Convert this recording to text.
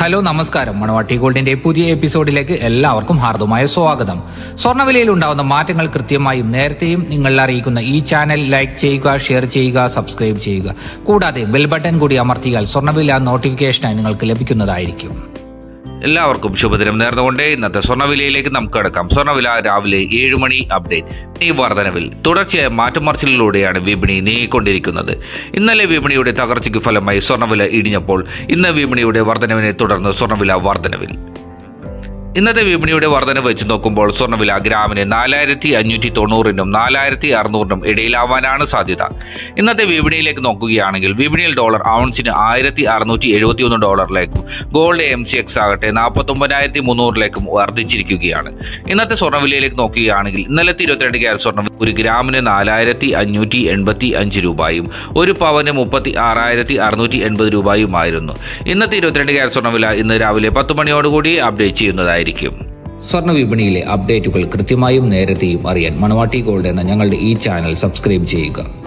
hello നമസ്കാരം മണവാട്ടി ഗോൾഡിന്റെ പുതിയ എപ്പിസോഡിലേക്ക് എല്ലാവർക്കും ഹാർദമായ സ്വാഗതം സ്വർണ്ണവിലയിൽ ഉണ്ടാവുന്ന മാറ്റങ്ങൾ കൃത്യമായും നേരത്തെയും നിങ്ങളിൽ അറിയിക്കുന്ന ഈ ചാനൽ ലൈക്ക് ചെയ്യുക ഷെയർ ചെയ്യുക സബ്സ്ക്രൈബ് ചെയ്യുക കൂടാതെ ബെൽ ബട്ടൺ കൂടി അമർത്തിയാൽ സ്വർണ്ണവില നോട്ടിഫിക്കേഷനായി നിങ്ങൾക്ക് ലഭിക്കുന്നതായിരിക്കും എല്ലാവർക്കും ശുഭദിനം നേർന്നുകൊണ്ട് ഇന്നത്തെ സ്വർണ്ണവിലയിലേക്ക് നമുക്ക് കിടക്കാം സ്വർണ്ണവില രാവിലെ ഏഴ് മണി അപ്ഡേറ്റ് ഈ വർധനവിൽ തുടർച്ചയായ മാറ്റമറിച്ചിലൂടെയാണ് വിപണി നീങ്ങിക്കൊണ്ടിരിക്കുന്നത് ഇന്നലെ വിപണിയുടെ തകർച്ചയ്ക്ക് ഫലമായി സ്വർണ്ണവില ഇടിഞ്ഞപ്പോൾ ഇന്ന് വിപണിയുടെ വർധനവിനെ തുടർന്ന് സ്വർണ്ണവില വർധനവിൽ ഇന്നത്തെ വിപണിയുടെ വർധന വെച്ച് നോക്കുമ്പോൾ സ്വർണ്ണവില ഗ്രാമിന് നാലായിരത്തി അഞ്ഞൂറ്റി തൊണ്ണൂറിനും നാലായിരത്തി അറുന്നൂറിനും ഇടയിലാവാനാണ് സാധ്യത ഇന്നത്തെ വിപണിയിലേക്ക് നോക്കുകയാണെങ്കിൽ വിപണിയിൽ ഡോളർ ഔൺസിന് ആയിരത്തി അറുന്നൂറ്റി എഴുപത്തി ഒന്ന് ഡോളറിലേക്കും ഗോൾഡ് എം സി എക്സ് ആകട്ടെ നാൽപ്പത്തൊമ്പതിനായിരത്തി മുന്നൂറിലേക്കും വർദ്ധിച്ചിരിക്കുകയാണ് ഇന്നത്തെ സ്വർണ്ണവിലയിലേക്ക് നോക്കുകയാണെങ്കിൽ ഇന്നലത്തെ ഇരുപത്തിരണ്ട് ക്യാരറ്റ് സ്വർണ്ണം ഒരു ഗ്രാമിന് നാലായിരത്തി അഞ്ഞൂറ്റി എൺപത്തി അഞ്ച് രൂപയും ഒരു പവന് മുപ്പത്തി ആറായിരത്തി അറുന്നൂറ്റി എൺപത് രൂപയുമായിരുന്നു ഇന്നത്തെ ഇരുപത്തിരണ്ട് ക്യാരറ്റ് സ്വർണ്ണവില ഇന്ന് രാവിലെ പത്ത് മണിയോടുകൂടി അപ്ഡേറ്റ് ചെയ്യുന്നതായിരിക്കും സ്വർണ്ണ വിപണിയിലെ അപ്ഡേറ്റുകൾ കൃത്യമായും നേരത്തെയും അറിയാൻ മണവാട്ടി ഗോൾഡ് എന്ന ഞങ്ങളുടെ ഈ ചാനൽ സബ്സ്ക്രൈബ് ചെയ്യുക